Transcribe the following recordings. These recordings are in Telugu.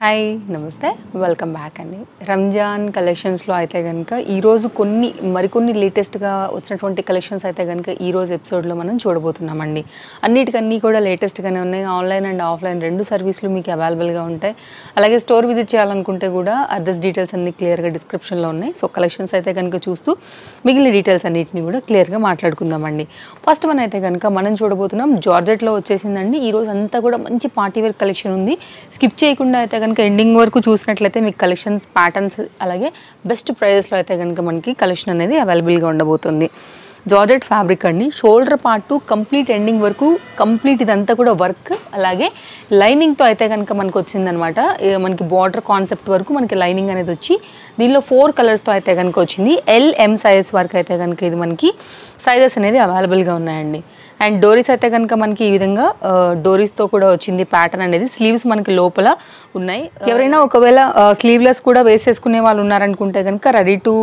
హాయ్ నమస్తే వెల్కమ్ బ్యాక్ అండి రంజాన్ కలెక్షన్స్లో అయితే కనుక ఈరోజు కొన్ని మరికొన్ని లేటెస్ట్గా వచ్చినటువంటి కలెక్షన్స్ అయితే కనుక ఈరోజు ఎపిసోడ్లో మనం చూడబోతున్నామండి అన్నిటికన్నీ కూడా లేటెస్ట్గానే ఉన్నాయి ఆన్లైన్ అండ్ ఆఫ్లైన్ రెండు సర్వీసులు మీకు అవైలబుల్గా ఉంటాయి అలాగే స్టోర్ విజిట్ చేయాలనుకుంటే కూడా అడ్రస్ డీటెయిల్స్ అన్ని క్లియర్గా డిస్క్రిప్షన్లో ఉన్నాయి సో కలెక్షన్స్ అయితే కనుక చూస్తూ మిగిలిన డీటెయిల్స్ అన్నిటిని కూడా క్లియర్గా మాట్లాడుకుందామండి ఫస్ట్ వన్ అయితే కనుక మనం చూడబోతున్నాం జార్జెట్లో వచ్చేసిందండి ఈరోజు అంతా కూడా మంచి పార్టీ వేర్ కలెక్షన్ ఉంది స్కిప్ చేయకుండా అయితే కనుక ఎండింగ్ వరకు చూసినట్లయితే మీకు కలెక్షన్స్ ప్యాటర్న్స్ అలాగే బెస్ట్ ప్రైజెస్లో అయితే కనుక మనకి కలెక్షన్ అనేది అవైలబుల్గా ఉండబోతుంది జార్జెట్ ఫ్యాబ్రిక్ అండి షోల్డర్ పార్ట్ కంప్లీట్ ఎండింగ్ వరకు కంప్లీట్ ఇదంతా కూడా వర్క్ అలాగే లైనింగ్తో అయితే కనుక మనకు వచ్చిందనమాట ఏ మనకి బార్డర్ కాన్సెప్ట్ వరకు మనకి లైనింగ్ అనేది వచ్చి దీనిలో ఫోర్ కలర్స్తో అయితే కనుక వచ్చింది ఎల్ ఎం సైజెస్ వరకు అయితే కనుక ఇది మనకి సైజెస్ అనేది అవైలబుల్గా ఉన్నాయండి అండ్ డోరీస్ అయితే కనుక మనకి ఈ విధంగా ఆ, డోరీస్తో కూడా వచ్చింది ప్యాటర్న్ అనేది స్లీవ్స్ మనకి లోపల ఉన్నాయి ఎవరైనా ఒకవేళ స్లీవ్లెస్ కూడా వేసేసుకునే వాళ్ళు ఉన్నారనుకుంటే కనుక ready to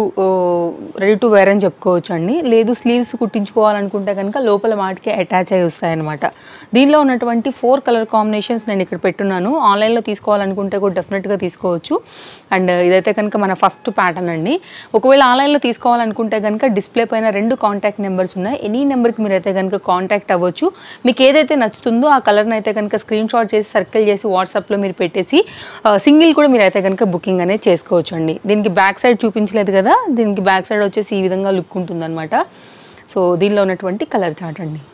ready to wear అని చెప్పుకోవచ్చు అండి లేదు స్లీవ్స్ కుట్టించుకోవాలనుకుంటే కనుక లోపల వాటికి అటాచ్ అయి వస్తాయి అనమాట దీనిలో ఉన్నటువంటి ఫోర్ కలర్ కాంబినేషన్స్ నేను ఇక్కడ పెట్టున్నాను ఆన్లైన్లో తీసుకోవాలనుకుంటే కూడా డెఫినెట్గా తీసుకోవచ్చు అండ్ ఇదైతే కనుక మన ఫస్ట్ ప్యాటర్న్ అండి ఒకవేళ ఆన్లైన్లో తీసుకోవాలనుకుంటే కనుక డిస్ప్లే పైన రెండు కాంటాక్ట్ నెంబర్స్ ఉన్నాయి ఎనీ నెంబర్కి మీరు అయితే కనుక కాంటాక్ట్ అవ్వచ్చు మీకు ఏదైతే నచ్చుతుందో ఆ కలర్ని అయితే కనుక స్క్రీన్ షాట్ చేసి సర్కిల్ చేసి వాట్సాప్లో మీరు పెట్టేసి సింగిల్ కూడా మీరు అయితే కనుక బుకింగ్ అనేది చేసుకోవచ్చు అండి దీనికి బ్యాక్ సైడ్ చూపించలేదు కదా దీనికి బ్యాక్ సైడ్ వచ్చేసి ఈ విధంగా లుక్ ఉంటుందన్నమాట సో దీనిలో ఉన్నటువంటి కలర్ చార్ట్ అండి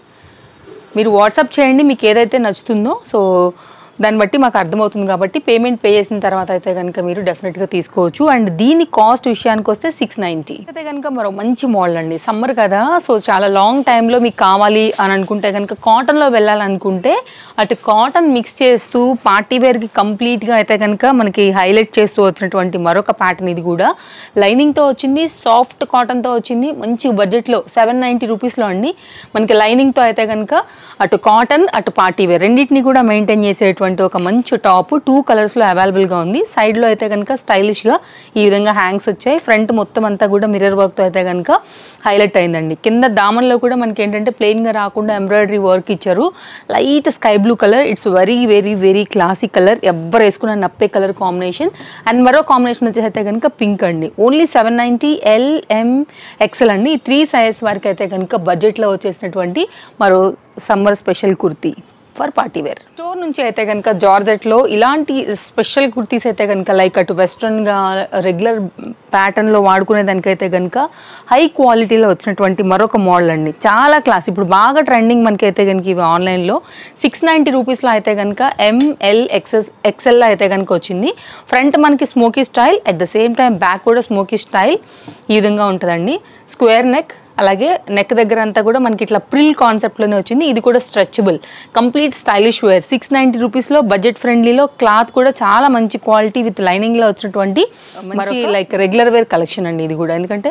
మీరు వాట్సాప్ చేయండి మీకు ఏదైతే నచ్చుతుందో సో దాన్ని బట్టి మాకు అర్థమవుతుంది కాబట్టి పేమెంట్ పే చేసిన తర్వాత అయితే కనుక మీరు డెఫినెట్గా తీసుకోవచ్చు అండ్ దీని కాస్ట్ విషయానికి వస్తే సిక్స్ నైంటీ అయితే కనుక మరో మంచి మోడల్ అండి సమ్మర్ కదా సో చాలా లాంగ్ టైంలో మీకు కావాలి అని అనుకుంటే కనుక కాటన్లో వెళ్ళాలనుకుంటే అటు కాటన్ మిక్స్ చేస్తూ పార్టీ వేర్కి కంప్లీట్గా అయితే కనుక మనకి హైలైట్ చేస్తూ వచ్చినటువంటి మరొక ప్యాటర్న్ ఇది కూడా లైనింగ్తో వచ్చింది సాఫ్ట్ కాటన్తో వచ్చింది మంచి బడ్జెట్లో సెవెన్ నైంటీ రూపీస్లో అండి మనకి లైనింగ్తో అయితే కనుక అటు కాటన్ అటు పార్టీ వేర్ రెండింటిని కూడా మెయింటైన్ చేసేటువంటి ఒక మంచి టాప్ టూ కలర్స్లో అవైలబుల్గా ఉంది సైడ్లో అయితే కనుక స్టైలిష్గా ఈ విధంగా హ్యాంగ్స్ వచ్చాయి ఫ్రంట్ మొత్తం అంతా కూడా మిర్రర్ వర్క్తో అయితే కనుక హైలైట్ అయిందండి కింద దామన్లో కూడా మనకి ఏంటంటే ప్లెయిన్గా రాకుండా ఎంబ్రాయిడరీ వర్క్ ఇచ్చారు light sky blue colour it's very very very classic colour ఎవ్వరు వేసుకున్న నప్పే కలర్ కాంబినేషన్ అండ్ మరో కాంబినేషన్ వచ్చేసి అయితే కనుక పింక్ అండి only seven ninety L M XL అండి ఈ త్రీ సైజెస్ వరకు అయితే కనుక బడ్జెట్లో వచ్చేసినటువంటి మరో summer special kurti for party wear store నుంచి అయితే కనుక జార్జెట్లో ఇలాంటి స్పెషల్ కుర్తీస్ అయితే కనుక లైక్ అటు వెస్ట్రన్గా రెగ్యులర్ ప్యాటర్న్లో వాడుకునే దానికైతే కనుక హై క్వాలిటీలో వచ్చినటువంటి మరొక మోడల్ అండి చాలా క్లాస్ ఇప్పుడు బాగా ట్రెండింగ్ మనకైతే కనుక ఇవి ఆన్లైన్లో సిక్స్ నైంటీ రూపీస్లో అయితే కనుక ఎంఎల్ ఎక్సెస్ ఎక్సెల్లో అయితే కనుక వచ్చింది ఫ్రంట్ మనకి smoky style at the same time back కూడా స్మోకీ స్టైల్ ఈ విధంగా ఉంటుందండి స్క్వేర్ నెక్ అలాగే నెక్ దగ్గర అంతా కూడా మనకి ఇట్లా ప్రిల్ కాన్సెప్ట్లోనే వచ్చింది ఇది కూడా stretchable complete stylish wear six ninety రూపీస్లో బడ్జెట్ ఫ్రెండ్లీలో క్లాత్ కూడా చాలా మంచి క్వాలిటీ విత్ లైనింగ్లో వచ్చినటువంటి మంచి లైక్ రెగ్యులర్ వేర్ కలెక్షన్ అండి ఇది కూడా ఎందుకంటే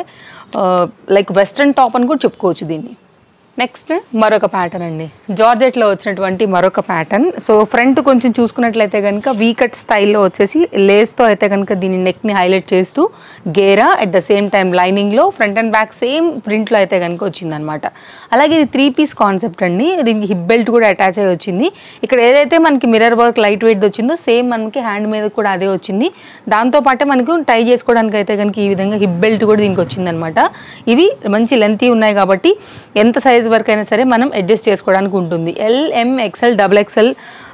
లైక్ వెస్ట్రన్ టాప్ అని కూడా చెప్పుకోవచ్చు దీన్ని నెక్స్ట్ మరొక ప్యాటర్న్ అండి జార్జెట్లో వచ్చినటువంటి మరొక ప్యాటర్న్ సో ఫ్రంట్ కొంచెం చూసుకున్నట్లయితే కనుక వీకట్ స్టైల్లో వచ్చేసి లేస్తో అయితే కనుక దీని నెక్ని హైలైట్ చేస్తూ గేరా అట్ ద సేమ్ టైం లైనింగ్లో ఫ్రంట్ అండ్ బ్యాక్ సేమ్ ప్రింట్లో అయితే కనుక వచ్చిందనమాట అలాగే ఇది త్రీ పీస్ కాన్సెప్ట్ అండి దీనికి హిప్ బెల్ట్ కూడా అటాచ్ అయ్యి వచ్చింది ఇక్కడ ఏదైతే మనకి మిర్రర్ వర్క్ లైట్ వెయిట్ వచ్చిందో సేమ్ మనకి హ్యాండ్ మీద కూడా అదే వచ్చింది దాంతోపాటే మనకు టై చేసుకోవడానికి అయితే కనుక ఈ విధంగా హిప్ బెల్ట్ కూడా దీనికి వచ్చిందనమాట ఇవి మంచి లెంతీ ఉన్నాయి కాబట్టి ఎంత సైజ్ వరకు అయినా సరే మనం అడ్జస్ట్ చేసుకోవడానికి ఉంటుంది L M XL double XL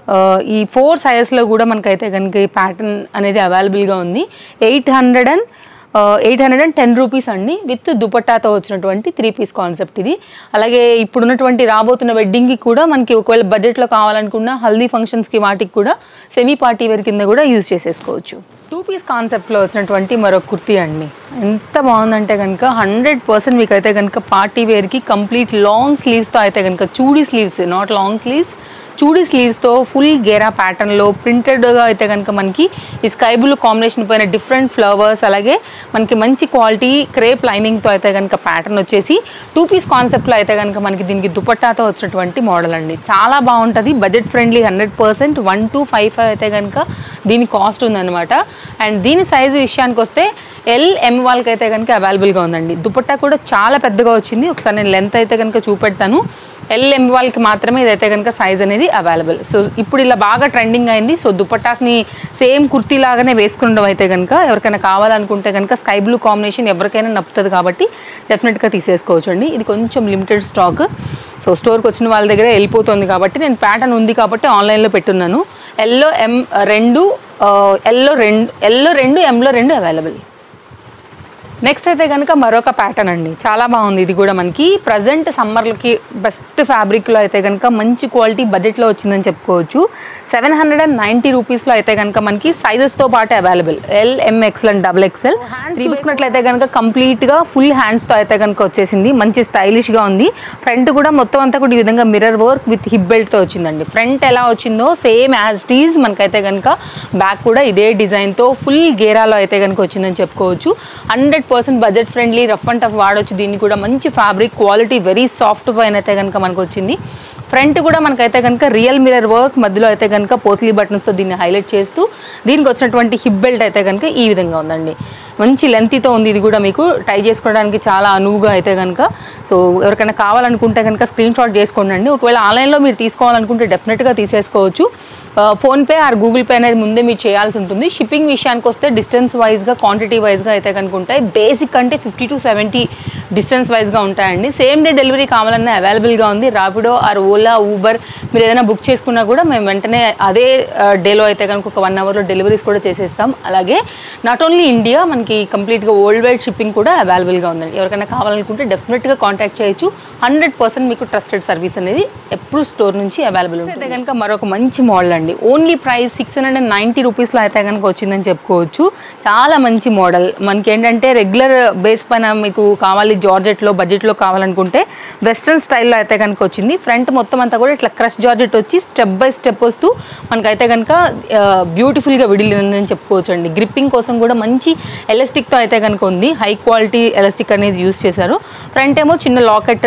ఈ ఫోర్ సైజెస్లో కూడా మనకైతే కనుక ఈ ప్యాటర్న్ అనేది అవైలబుల్గా ఉంది eight hundred and eight hundred and ten rupees అండి విత్ దుపట్టాతో వచ్చినటువంటి త్రీ పీస్ కాన్సెప్ట్ ఇది అలాగే ఇప్పుడున్నటువంటి రాబోతున్న వెడ్డింగ్కి కూడా మనకి ఒకవేళ బడ్జెట్లో కావాలనుకున్న హల్దీ ఫంక్షన్స్కి వాటికి కూడా సెమీ పార్టీ వేర్ కింద కూడా యూజ్ చేసేసుకోవచ్చు టూ పీస్ కాన్సెప్ట్లో వచ్చినటువంటి మరో కుర్తీ అండి ఎంత బాగుందంటే కనుక హండ్రెడ్ పర్సెంట్ మీకు అయితే కనుక పార్టీ వేర్కి కంప్లీట్ లాంగ్ స్లీవ్స్తో అయితే కనుక చూడీ స్లీవ్స్ నాట్ లాంగ్ స్లీవ్స్ చూడీ స్లీవ్స్తో ఫుల్ గేరా ప్యాటర్న్లో ప్రింటెడ్గా అయితే కనుక మనకి ఈ స్కై బ్లూ కాంబినేషన్ పైన డిఫరెంట్ ఫ్లవర్స్ అలాగే మనకి మంచి క్వాలిటీ క్రేప్ లైనింగ్తో అయితే కనుక ప్యాటర్న్ వచ్చేసి టూ పీస్ కాన్సెప్ట్లో అయితే కనుక మనకి దీనికి దుపట్టాతో వచ్చినటువంటి మోడల్ అండి చాలా బాగుంటుంది budget friendly hundred percent one two five five అయితే కనుక దీని కాస్ట్ ఉందన్నమాట అండ్ దీని సైజు విషయానికి వస్తే ఎల్ ఎం వాళ్ళకి అయితే కనుక అవైలబుల్గా ఉందండి దుపట్టా కూడా చాలా పెద్దగా వచ్చింది ఒకసారి నేను లెంత్ అయితే కనుక చూపెడతాను ఎల్ ఎం వాళ్ళకి మాత్రమే ఇదైతే కనుక సైజ్ అనేది అవైలబుల్ సో ఇప్పుడు ఇలా బాగా ట్రెండింగ్ అయింది సో దుపట్టాస్ని సేమ్ కుర్తీ లాగానే వేసుకుండడం అయితే కనుక ఎవరికైనా కావాలనుకుంటే కనుక స్కై బ్లూ కాంబినేషన్ ఎవరికైనా నప్పుతుంది కాబట్టి డెఫినెట్గా తీసేసుకోవచ్చు అండి ఇది కొంచెం లిమిటెడ్ స్టాక్ సో స్టోర్కి వచ్చిన వాళ్ళ దగ్గర వెళ్ళిపోతుంది కాబట్టి నేను ప్యాటర్న్ ఉంది కాబట్టి ఆన్లైన్లో పెట్టున్నాను ఎల్లో ఎం రెండు ఎల్లో రెండు ఎల్లో రెండు ఎంలో రెండు అవైలబుల్ నెక్స్ట్ అయితే కనుక మరొక ప్యాటర్న్ అండి చాలా బాగుంది ఇది కూడా మనకి ప్రజెంట్ సమ్మర్లకి బెస్ట్ ఫ్యాబ్రిక్లో అయితే కనుక మంచి క్వాలిటీ బడ్జెట్లో వచ్చిందని చెప్పుకోవచ్చు సెవెన్ హండ్రెడ్ అండ్ నైంటీ రూపీస్లో అయితే కనుక మనకి సైజెస్తో పాటు available L M XL and double XL hands చూసుకున్నట్లయితే కనుక కంప్లీట్గా ఫుల్ హ్యాండ్స్తో అయితే కనుక వచ్చేసింది మంచి స్టైలిష్గా ఉంది ఫ్రంట్ కూడా మొత్తం అంతా కూడా ఈ విధంగా మిర్రర్ వర్క్ విత్ హిప్ బెల్ట్తో వచ్చిందండి ఫ్రంట్ ఎలా వచ్చిందో సేమ్ యాజ్ టీజ్ మనకైతే కనుక బ్యాక్ కూడా ఇదే డిజైన్తో ఫుల్ గేరాలో అయితే కనుక వచ్చిందని చెప్పుకోవచ్చు hundred percent budget friendly rough and tough వాడొచ్చు దీన్ని కూడా మంచి ఫ్యాబ్రిక్ క్వాలిటీ వెరీ సాఫ్ట్ పైన అయితే కనుక మనకు వచ్చింది ఫ్రంట్ కూడా మనకైతే కనుక రియల్ మిరర్ వర్క్ మధ్యలో అయితే కనుక పోత్లీ బటన్స్తో దీన్ని హైలైట్ చేస్తూ దీనికి వచ్చినటువంటి హిప్ బెల్ట్ అయితే కనుక ఈ విధంగా ఉందండి మంచి లెంతీతో ఉంది ఇది కూడా మీకు టై చేసుకోవడానికి చాలా అనువుగా అయితే కనుక సో ఎవరికైనా కావాలనుకుంటే కనుక స్క్రీన్ షాట్ చేసుకోండి ఒకవేళ ఆన్లైన్లో మీరు తీసుకోవాలనుకుంటే డెఫినెట్గా తీసేసుకోవచ్చు ఫోన్పే ఆర్ గూగుల్ పే అనేది ముందే మీరు చేయాల్సి ఉంటుంది షిప్పింగ్ విషయానికి వస్తే డిస్టెన్స్ వైజ్గా క్వాంటిటీ వైజ్గా అయితే కనుక ఉంటాయి బేసిక్ అంటే ఫిఫ్టీ టు సెవెంటీ డిస్టెన్స్ వైజ్గా ఉంటాయండి సేమ్ డే డెలివరీ కావాలన్నా అవైలబుల్గా ఉంది రాపిడో ఆర్ ఓలా ఊబర్ మీరు ఏదైనా బుక్ చేసుకున్నా కూడా మేము వెంటనే అదే డేలో అయితే కనుక ఒక వన్ అవర్లో డెలివరీస్ కూడా చేసేస్తాం అలాగే నాట్ ఓన్లీ ఇండియా మనకి కంప్లీట్గా వరల్డ్ వైడ్ షిప్పింగ్ కూడా అవైలబుల్గా ఉందండి ఎవరికైనా కావాలనుకుంటే డెఫినెట్గా కాంటాక్ట్ చేయొచ్చు హండ్రెడ్ పర్సెంట్ మీకు ట్రస్టెడ్ సర్వీస్ అనేది ఎప్పుడు స్టోర్ నుంచి అవైలబుల్ ఉంటుంది అయితే కనుక మరొక మంచి మోడల్ అండి only price six hundred and ninety రూపీస్లో అయితే కనుక వచ్చిందని చెప్పుకోవచ్చు చాలా మంచి మోడల్ మనకి ఏంటంటే రెగ్యులర్ బేస్ పైన మీకు కావాలి జార్జెట్లో బడ్జెట్లో కావాలనుకుంటే వెస్ట్రన్ స్టైల్లో అయితే కనుక వచ్చింది ఫ్రంట్ మొత్తం అంతా కూడా ఇట్లా క్రష్ జార్జెట్ వచ్చి స్టెప్ బై స్టెప్ వస్తూ మనకైతే కనుక బ్యూటిఫుల్గా విడిలిందని చెప్పుకోవచ్చు అండి గ్రిప్పింగ్ కోసం కూడా మంచి ఎలాస్టిక్తో అయితే కనుక ఉంది హై క్వాలిటీ ఎలాస్టిక్ అనేది యూస్ చేశారు ఫ్రంట్ ఏమో చిన్న locket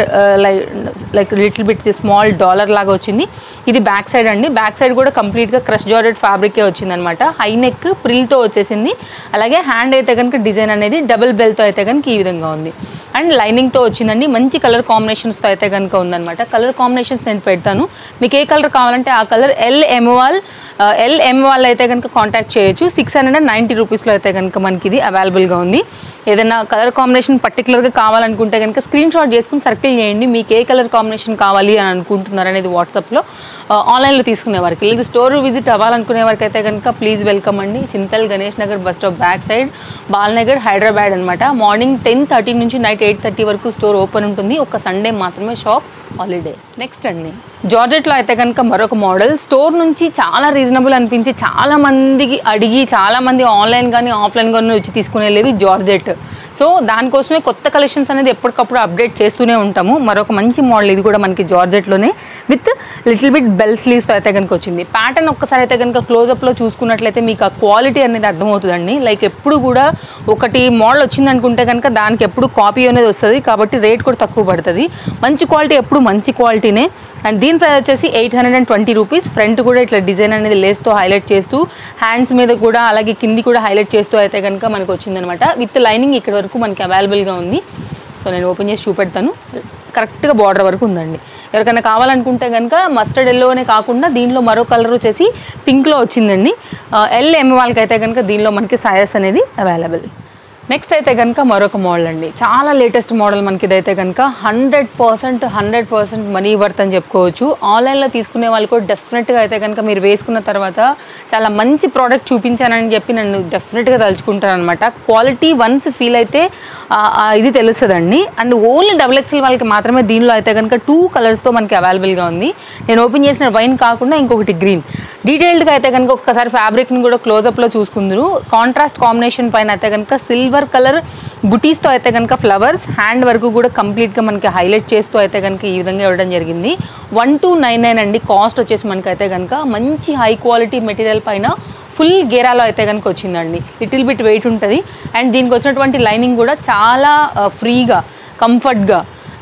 like little bit small dollar లాగా వచ్చింది ఇది బ్యాక్ సైడ్ అండి బ్యాక్ సైడ్ కూడా కంప్లీట్గా క్రష్ జార్జెట్ ఫ్యాబ్రికే వచ్చిందనమాట హై నెక్ ప్రిల్తో వచ్చేసింది అలాగే హ్యాండ్ అయితే కనుక డిజైన్ అనేది డబుల్ బెల్తో అయితే కనుక ఈ విధంగా ఉంది అండ్ లైనింగ్తో వచ్చిందండి మంచి కలర్ కాంబినేషన్స్తో అయితే కనుక ఉందన్నమాట కలర్ కాంబినేషన్స్ నేను పెడతాను మీకు ఏ కలర్ కావాలంటే ఆ కలర్ ఎల్ ఎమ్వాల్ ఎల్ ఎం వాళ్ళు అయితే కనుక కాంటాక్ట్ చేయొచ్చు సిక్స్ హండ్రెడ్ అండ్ నైంటీ రూపీస్లో అయితే కనుక మనకి ఇది అవైలబుల్గా ఉంది ఏదైనా కలర్ కాంబినేషన్ పర్టికులర్గా కావాలనుకుంటే కనుక స్క్రీన్ షాట్ చేసుకుని సర్కిల్ చేయండి మీకు ఏ కలర్ కాంబినేషన్ కావాలి అని అనుకుంటున్నారు అనేది వాట్సాప్లో ఆన్లైన్లో తీసుకునే వారికి లేదు స్టోర్ విజిట్ అవ్వాలనుకునే వారికి అయితే కనుక ప్లీజ్ వెల్కమ్ అండి Chintal Ganesh Nagar bus stop back side Balnagar Hyderabad అనమాట మార్నింగ్ టెన్ థర్టీ నుంచి నైట్ ఎయిట్ థర్టీ వరకు స్టోర్ ఓపెన్ ఉంటుంది ఒక సండే మాత్రమే షాప్ హాలిడే నెక్స్ట్ అండి జార్జెట్లో అయితే కనుక మరొక మోడల్ స్టోర్ నుంచి చాలా రీజనబుల్ అనిపించి చాలా మందికి అడిగి చాలా మంది ఆన్లైన్ కానీ ఆఫ్లైన్ కానీ వచ్చి తీసుకునేవి జార్జెట్ సో దానికోసమే కొత్త కలెక్షన్స్ అనేది ఎప్పటికప్పుడు అప్డేట్ చేస్తూనే ఉంటాము మరొక మంచి మోడల్ ఇది కూడా మనకి జార్జెట్లోనే విత్ లిటిల్ బిట్ బెల్ స్లీవ్స్తో అయితే కనుక వచ్చింది ప్యాటర్న్ ఒక్కసారి అయితే కనుక క్లోజప్లో చూసుకున్నట్లయితే మీకు ఆ క్వాలిటీ అనేది అర్థమవుతుందండి లైక్ ఎప్పుడు కూడా ఒకటి మోడల్ వచ్చింది అనుకుంటే కనుక దానికి ఎప్పుడు కాపీ అనేది వస్తుంది కాబట్టి రేట్ కూడా తక్కువ పడుతుంది మంచి క్వాలిటీ ఎప్పుడు మంచి క్వాలిటీనే అండ్ దీని ప్రైస్ వచ్చేసి eight hundred and twenty rupees front కూడా ఇట్లా డిజైన్ అనేది లేస్తో హైలైట్ చేస్తూ హ్యాండ్స్ మీద కూడా అలాగే కింది కూడా హైలైట్ చేస్తూ అయితే కనుక మనకు వచ్చిందనమాట విత్ లైనింగ్ ఇక్కడ వరకు మనకి అవైలబుల్గా ఉంది సో నేను ఓపెన్ చేసి చూపెడతాను కరెక్ట్గా బార్డర్ వరకు ఉందండి ఎవరికైనా కావాలనుకుంటే కనుక మస్టర్డ్ ఎల్లోనే కాకుండా దీనిలో మరో కలర్ వచ్చేసి పింక్లో వచ్చిందండి ఎల్ ఎం వాళ్ళకి అయితే కనుక దీనిలో మనకి సైజెస్ అనేది అవైలబుల్ నెక్స్ట్ అయితే కనుక మరొక మోడల్ అండి చాలా లేటెస్ట్ మోడల్ మనకి ఇదైతే కనుక hundred percent hundred percent money worth అని చెప్పుకోవచ్చు ఆన్లైన్లో తీసుకునే వాళ్ళు కూడా డెఫినెట్గా అయితే కనుక మీరు వేసుకున్న తర్వాత చాలా మంచి ప్రోడక్ట్ చూపించానని చెప్పి నన్ను డెఫినెట్గా తలుచుకుంటాను అనమాట క్వాలిటీ వన్స్ ఫీల్ అయితే ఆ, ఆ ఇది తెలుస్తుందండి అండ్ ఓన్లీ డబుల్ ఎక్స్ఎల్ వాళ్ళకి మాత్రమే దీనిలో అయితే కనుక టూ కలర్స్తో మనకి అవైలబుల్గా ఉంది నేను ఓపెన్ చేసిన వైన్ కాకుండా ఇంకొకటి గ్రీన్ డీటెయిల్డ్గా అయితే కనుక ఒక్కసారి ఫ్యాబ్రిక్ని కూడా క్లోజప్లో చూసుకుందరు కాంట్రాస్ట్ కాంబినేషన్ పైన అయితే కనుక సిల్వర్ కలర్ బుటీస్తో అయితే కనుక ఫ్లవర్స్ హ్యాండ్ వరకు కూడా కంప్లీట్గా మనకి హైలైట్ చేస్తూ అయితే కనుక ఈ విధంగా ఇవ్వడం జరిగింది వన్ టూ నైన్ నైన్ అండి కాస్ట్ వచ్చేసి మనకి అయితే కనుక మంచి హై క్వాలిటీ మెటీరియల్ పైన ఫుల్ గేరాలో అయితే కనుక వచ్చిందండి లిటిల్ బిట్ వెయిట్ ఉంటుంది అండ్ దీనికి వచ్చినటువంటి లైనింగ్ కూడా చాలా ఫ్రీగా కంఫర్ట్గా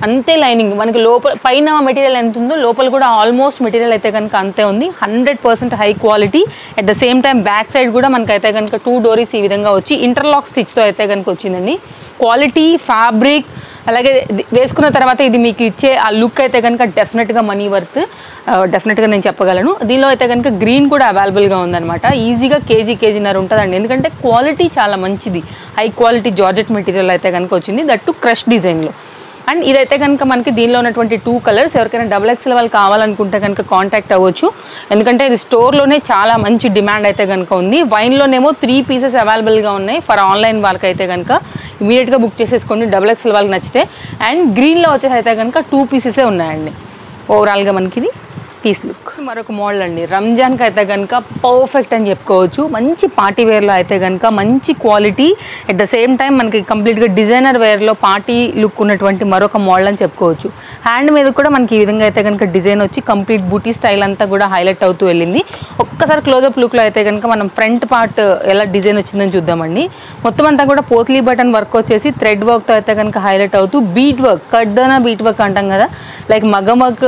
అంతే లైనింగ్ మనకి లోపల పైన మెటీరియల్ ఎంత ఉందో లోపల కూడా ఆల్మోస్ట్ మెటీరియల్ అయితే కనుక అంతే ఉంది hundred percent high quality at the same time back side కూడా మనకైతే కనుక టూ డోరీస్ ఈ విధంగా వచ్చి ఇంటర్లాక్ స్టిచ్తో అయితే కనుక వచ్చిందండి క్వాలిటీ ఫ్యాబ్రిక్ అలాగే ఇది వేసుకున్న తర్వాత ఇది మీకు ఇచ్చే ఆ లుక్ అయితే కనుక డెఫినెట్గా మనీ వర్త్ డెఫినెట్గా నేను చెప్పగలను దీనిలో అయితే కనుక గ్రీన్ కూడా అవైలబుల్గా ఉందన్నమాట ఈజీగా కేజీ కేజీన్నర ఉంటుందండి ఎందుకంటే క్వాలిటీ చాలా మంచిది హై క్వాలిటీ జార్జెట్ మెటీరియల్ అయితే కనుక వచ్చింది దట్ టు క్రష్ డిజైన్లో అండ్ ఇదైతే కనుక మనకి దీనిలో ఉన్నటువంటి టూ కలర్స్ ఎవరికైనా డబుల్ ఎక్స్ఎల్ వాళ్ళు కావాలనుకుంటే కనుక కాంటాక్ట్ అవ్వచ్చు ఎందుకంటే ఇది స్టోర్లోనే చాలా మంచి డిమాండ్ అయితే కనుక ఉంది వైన్లోనేమో త్రీ పీసెస్ అవైలబుల్గా ఉన్నాయి ఫర్ ఆన్లైన్ వాళ్ళకైతే కనుక ఇమీడియట్గా బుక్ చేసేసుకోండి డబుల్ ఎక్స్ఎల్ వాళ్ళకి నచ్చితే అండ్ గ్రీన్లో వచ్చేసి అయితే కనుక టూ పీసెసే ఉన్నాయండి ఓవరాల్గా మనకి ఇది పీస్ లుక్ మరొక మోడల్ అండి రంజాన్కి అయితే కనుక పర్ఫెక్ట్ అని చెప్పుకోవచ్చు మంచి పార్టీ వేర్లో అయితే కనుక మంచి quality at the same time మనకి కంప్లీట్గా డిజైనర్ వేర్లో పార్టీ లుక్ ఉన్నటువంటి మరొక మోడల్ అని చెప్పుకోవచ్చు హ్యాండ్ మీద కూడా మనకి ఈ విధంగా అయితే కనుక డిజైన్ వచ్చి కంప్లీట్ బూటీ స్టైల్ అంతా కూడా హైలైట్ అవుతూ వెళ్ళింది ఒక్కసారి క్లోజప్ లుక్లో అయితే కనుక మనం ఫ్రంట్ పార్ట్ ఎలా డిజైన్ వచ్చిందని చూద్దామండి మొత్తం అంతా కూడా పోత్లీ బటన్ వర్క్ వచ్చేసి థ్రెడ్ వర్క్తో అయితే కనుక హైలైట్ అవుతూ బీట్ వర్క్ కడ్డన బీట్ వర్క్ అంటాం కదా లైక్ మగ్గం వర్క్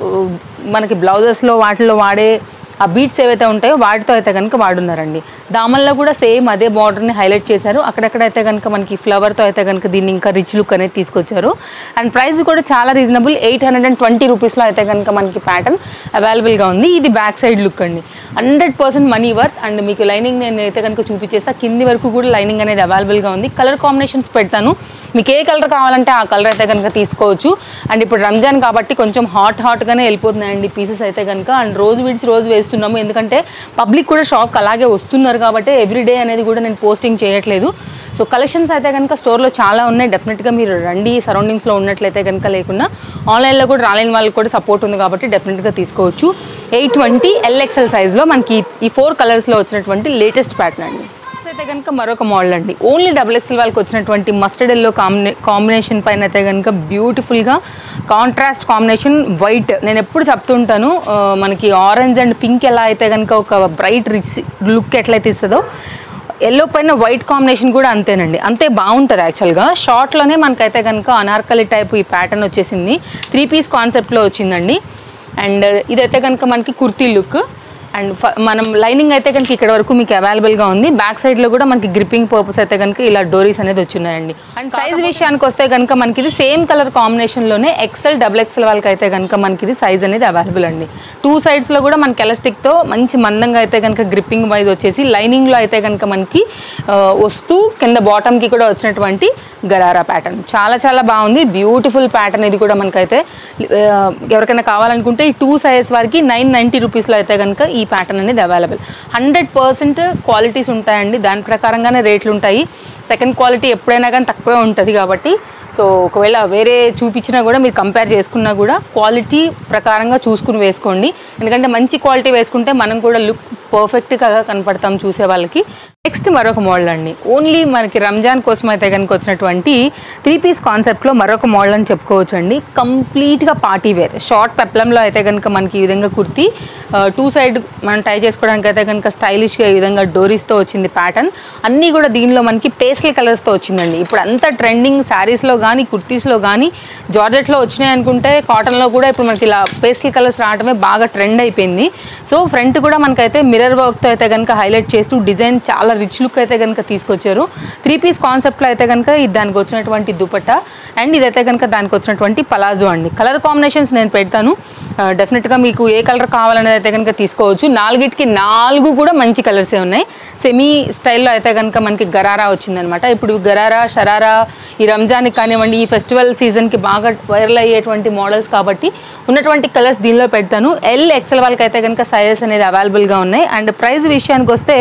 మనకి బ్లౌజెస్లో వాటిలో వాడే ఆ బీట్స్ ఏవైతే ఉంటాయో వాటితో అయితే కనుక వాడున్నారండి దామల్లో కూడా సేమ్ అదే బార్డర్ని హైలైట్ చేశారు అక్కడక్కడ అయితే కనుక మనకి ఫ్లవర్తో అయితే కనుక దీన్ని ఇంకా రిచ్ లుక్ అనేది తీసుకొచ్చారు అండ్ ప్రైస్ కూడా చాలా reasonable eight hundred and twenty రూపీస్లో అయితే కనుక మనకి ప్యాటర్న్ అవైలబుల్గా ఉంది ఇది బ్యాక్ సైడ్ లుక్ అండి hundred percent money worth and మీకు లైనింగ్ నేను అయితే కనుక చూపించేస్తా కింది వరకు కూడా లైనింగ్ అనేది అవైలబుల్గా ఉంది కలర్ కాంబినేషన్స్ పెడతాను మీకు ఏ కలర్ కావాలంటే ఆ కలర్ అయితే కనుక తీసుకోవచ్చు అండ్ ఇప్పుడు రంజాన్ కాబట్టి కొంచెం హాట్ హాట్గానే వెళ్ళిపోతున్నాయండి పీసెస్ అయితే కనుక అండ్ రోజు విడిచి రోజు వేస్తున్నాము ఎందుకంటే పబ్లిక్ కూడా షాప్ అలాగే వస్తున్నారు కాబట్టి ఎవ్రీడే అనేది కూడా నేను పోస్టింగ్ చేయట్లేదు సో కలెక్షన్స్ అయితే కనుక స్టోర్లో చాలా ఉన్నాయి డెఫినెట్గా మీరు రండి సరౌండింగ్స్లో ఉన్నట్లయితే కనుక లేకుండా ఆన్లైన్లో కూడా రాలేని వాళ్ళకి కూడా సపోర్ట్ ఉంది కాబట్టి డెఫినెట్గా తీసుకోవచ్చు ఎయిట్ ట్వంటీ ఎల్ఎక్సెల్ సైజ్లో మనకి ఈ ఫోర్ కలర్స్లో వచ్చినటువంటి లేటెస్ట్ ప్యాటర్న్ అండి అయితే కనుక మరొక మోడల్ అండి ఓన్లీ డబుల్ ఎక్స్ఎల్ వాళ్ళకి వచ్చినటువంటి మస్టర్డ్ ఎల్లో కాంబినే కాంబినేషన్ పైన అయితే కనుక బ్యూటిఫుల్గా కాంట్రాస్ట్ కాంబినేషన్ వైట్ నేను ఎప్పుడు చెప్తుంటాను ఆ, మనకి ఆరెంజ్ అండ్ పింక్ ఎలా అయితే కనుక ఒక బ్రైట్ రిచ్ లుక్ ఎట్లయితే ఇస్తుందో ఎల్లో పైన వైట్ కాంబినేషన్ కూడా అంతేనండి అంతే బాగుంటుంది యాక్చువల్గా షార్ట్లోనే మనకైతే కనుక అనార్కలి టైప్ ఈ ప్యాటర్న్ వచ్చేసింది త్రీ పీస్ కాన్సెప్ట్లో వచ్చిందండి అండ్ ఇదైతే కనుక మనకి కుర్తీ లుక్ అండ్ ఫ- మనం లైనింగ్ అయితే కనుక ఇక్కడ వరకు మీకు అవైలబుల్గా ఉంది బ్యాక్ సైడ్లో కూడా మనకి గ్రిప్పింగ్ పర్పస్ అయితే కనుక ఇలా డోరీస్ అనేది వచ్చినాయండి అండ్ సైజ్ విషయానికి వస్తే కనుక మనకి ఇది సేమ్ కలర్ కాంబినేషన్లోనే ఎక్సెల్ డబుల్ ఎక్సెల్ వాళ్ళకి అయితే కనుక మనకి ఇది సైజ్ అనేది అవైలబుల్ అండి టూ సైడ్స్లో కూడా మనకి ఎలాస్టిక్తో మంచి మందంగా అయితే కనుక గ్రిప్పింగ్ వైజ్ వచ్చేసి లైనింగ్లో అయితే కనుక మనకి ఆ, వస్తూ కింద బాటమ్కి కూడా వచ్చినటువంటి గరారా ప్యాటర్న్ చాలా చాలా బాగుంది బ్యూటిఫుల్ ప్యాటర్న్ ఇది కూడా మనకైతే ఆ, ఎవరికైనా కావాలనుకుంటే ఈ టూ సైజ్ వారికి నైన్ నైంటీ రూపీస్లో అయితే కనుక ఈ ప్యాటర్న్ అనేది అవైలబుల్ హండ్రెడ్ పర్సెంట్ క్వాలిటీస్ ఉంటాయండి దాని ప్రకారంగానే రేట్లు ఉంటాయి సెకండ్ క్వాలిటీ ఎప్పుడైనా కానీ తక్కువే ఉంటుంది కాబట్టి సో ఒకవేళ వేరే చూపించినా కూడా మీరు కంపేర్ చేసుకున్నా కూడా క్వాలిటీ ప్రకారంగా చూసుకుని వేసుకోండి ఎందుకంటే మంచి క్వాలిటీ వేసుకుంటే మనం కూడా లుక్ పర్ఫెక్ట్గా కనపడతాం చూసే వాళ్ళకి నెక్స్ట్ మరొక మోడల్ అండి ఓన్లీ మనకి రంజాన్ కోసం అయితే కనుక వచ్చినటువంటి త్రీ పీస్ కాన్సెప్ట్లో మరొక మోడల్ అని చెప్పుకోవచ్చు అండి కంప్లీట్గా పార్టీ వేర్ షార్ట్ పెప్లంలో అయితే కనుక మనకి ఈ విధంగా కుర్తి టూ సైడ్ మనం టై చేసుకోవడానికి అయితే కనుక స్టైలిష్గా ఈ విధంగా డోరీస్తో వచ్చింది ప్యాటర్న్ అన్నీ కూడా దీనిలో మనకి పేస్టల్ కలర్స్తో వచ్చిందండి ఇప్పుడు అంతా ట్రెండింగ్ శారీస్లో కానీ కుర్తీస్లో కానీ జార్జెట్లో వచ్చినాయి అనుకుంటే కాటన్లో కూడా ఇప్పుడు మనకి ఇలా పేస్టల్ కలర్స్ రావడమే బాగా ట్రెండ్ అయిపోయింది సో ఫ్రంట్ కూడా మనకైతే మిర్రర్ వర్క్తో అయితే కనుక హైలైట్ చేస్తూ డిజైన్ చాలా రిచ్ లుక్ అయితే కనుక తీసుకొచ్చారు త్రీ పీస్ కాన్సెప్ట్లో అయితే కనుక ఇది దానికి వచ్చినటువంటి దుపట్టా అండ్ ఇదైతే కనుక దానికి వచ్చినటువంటి పలాజో అండి కలర్ కాంబినేషన్స్ నేను పెడతాను డెఫినెట్గా మీకు ఏ కలర్ కావాలనేది అయితే కనుక తీసుకోవచ్చు నాలుగిటికి నాలుగు కూడా మంచి కలర్సే ఉన్నాయి సెమీ స్టైల్లో అయితే కనుక మనకి గరారా వచ్చిందనమాట ఇప్పుడు గరారా షరారా ఈ రంజాన్కి కానివ్వండి ఈ ఫెస్టివల్ సీజన్కి బాగా వైరల్ అయ్యేటువంటి మోడల్స్ కాబట్టి ఉన్నటువంటి కలర్స్ దీనిలో పెడతాను ఎల్ ఎక్సెల్ వాళ్ళకి అయితే కనుక సైజెస్ అనేది అవైలబుల్గా ఉన్నాయి అండ్ ప్రైస్ విషయానికి వస్తే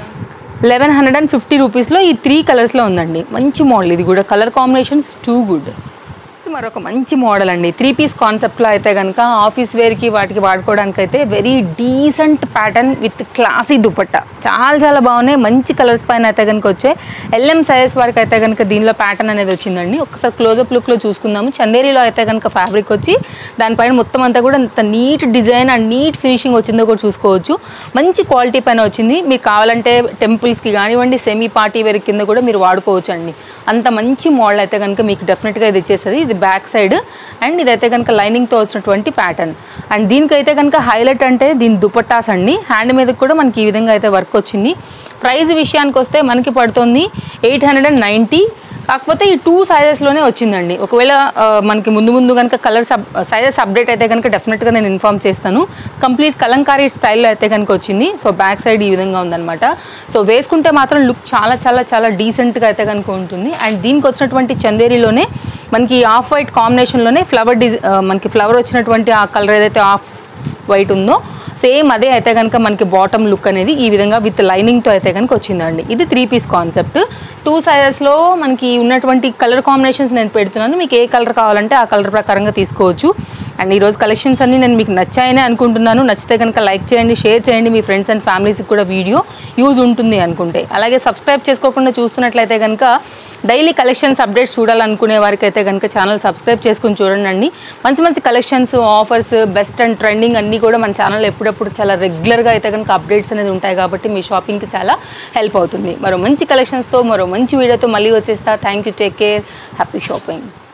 లెవెన్ హండ్రెడ్ అండ్ ఫిఫ్టీ రూపీస్లో ఈ త్రీ కలర్స్లో ఉందండి మంచి మోడల్ ఇది కూడా colour combinations too good next మరొక మంచి మోడల్ అండి త్రీ పీస్ కాన్సెప్ట్లో అయితే కనుక ఆఫీస్ వేర్కి వాటికి వాడుకోవడానికి అయితే very decent pattern with classy dupatta చాలా చాలా బాగున్నాయి మంచి కలర్స్ పైన అయితే కనుక వచ్చాయి ఎల్ఎం సైజ్ వరకు అయితే కనుక దీనిలో ప్యాటర్న్ అనేది వచ్చిందండి ఒకసారి క్లోజప్ లుక్లో చూసుకుందాము చందేరిలో అయితే కనుక ఫ్యాబ్రిక్ వచ్చి దానిపైన మొత్తం అంతా కూడా ఎంత neat design and neat finishing వచ్చిందో కూడా చూసుకోవచ్చు మంచి క్వాలిటీ పైన వచ్చింది మీకు కావాలంటే టెంపుల్స్కి కానివ్వండి సెమీ పార్టీ వేర్ కింద కూడా మీరు వాడుకోవచ్చు అండి అంత మంచి మోడల్ అయితే కనుక మీకు డెఫినెట్గా ఇది ఇచ్చేస్తుంది ఇది బ్యాక్ సైడ్ అండ్ ఇదైతే కనుక లైనింగ్తో వచ్చినటువంటి ప్యాటర్న్ అండ్ దీనికైతే కనుక హైలైట్ అంటే దీని దుపట్టాస్ అండి హ్యాండ్ మీద కూడా మనకి ఈ విధంగా అయితే వర్క్ వచ్చింది ప్రైస్ విషయానికి వస్తే మనకి పడుతుంది ఎయిట్ హండ్రెడ్ అండ్ నైంటీ కాకపోతే ఈ టూ సైజెస్లోనే వచ్చిందండి ఒకవేళ ఆ, మనకి ముందు ముందు కనుక కలర్ సబ్ సైజెస్ అప్డేట్ అయితే కనుక డెఫినెట్గా నేను ఇన్ఫామ్ చేస్తాను కంప్లీట్ కలంకారీ స్టైల్లో అయితే కనుక వచ్చింది సో బ్యాక్ సైడ్ ఈ విధంగా ఉందన్నమాట సో వేసుకుంటే మాత్రం లుక్ చాలా చాలా చాలా డీసెంట్గా అయితే కనుక ఉంటుంది అండ్ దీనికి వచ్చినటువంటి చందేరిలోనే మనకి ఆఫ్ వైట్ కాంబినేషన్లోనే ఫ్లవర్ డిజై మనకి ఫ్లవర్ వచ్చినటువంటి ఆ కలర్ ఏదైతే ఆఫ్ వైట్ ఉందో సేమ్ అదే అయితే కనుక మనకి బాటమ్ లుక్ అనేది ఈ విధంగా విత్ లైనింగ్తో అయితే కనుక వచ్చిందండి ఇది త్రీ పీస్ కాన్సెప్ట్ టూ సైజెస్లో మనకి ఉన్నటువంటి కలర్ కాంబినేషన్స్ నేను పెడుతున్నాను మీకు ఏ కలర్ కావాలంటే ఆ కలర్ ప్రకారంగా తీసుకోవచ్చు అండ్ ఈరోజు కలెక్షన్స్ అన్ని నేను మీకు నచ్చాయని అనుకుంటున్నాను నచ్చితే కనుక లైక్ చేయండి షేర్ చేయండి మీ ఫ్రెండ్స్ అండ్ ఫ్యామిలీస్కి కూడా వీడియో యూజ్ ఉంటుంది అనుకుంటే అలాగే సబ్స్క్రైబ్ చేసుకోకుండా చూస్తున్నట్లయితే కనుక డైలీ కలెక్షన్స్ అప్డేట్స్ చూడాలనుకునే వారికి అయితే కనుక ఛానల్ సబ్స్క్రైబ్ చేసుకుని చూడండి మంచి మంచి collections offers best and trending అన్నీ కూడా మన ఛానల్ ఎప్పుడప్పుడు చాలా రెగ్యులర్గా అయితే కనుక అప్డేట్స్ అనేది ఉంటాయి కాబట్టి మీ షాపింగ్కి చాలా హెల్ప్ అవుతుంది మరో మంచి కలెక్షన్స్తో మరో మంచి వీడియోతో మళ్ళీ వచ్చేస్తా thank you take care happy shopping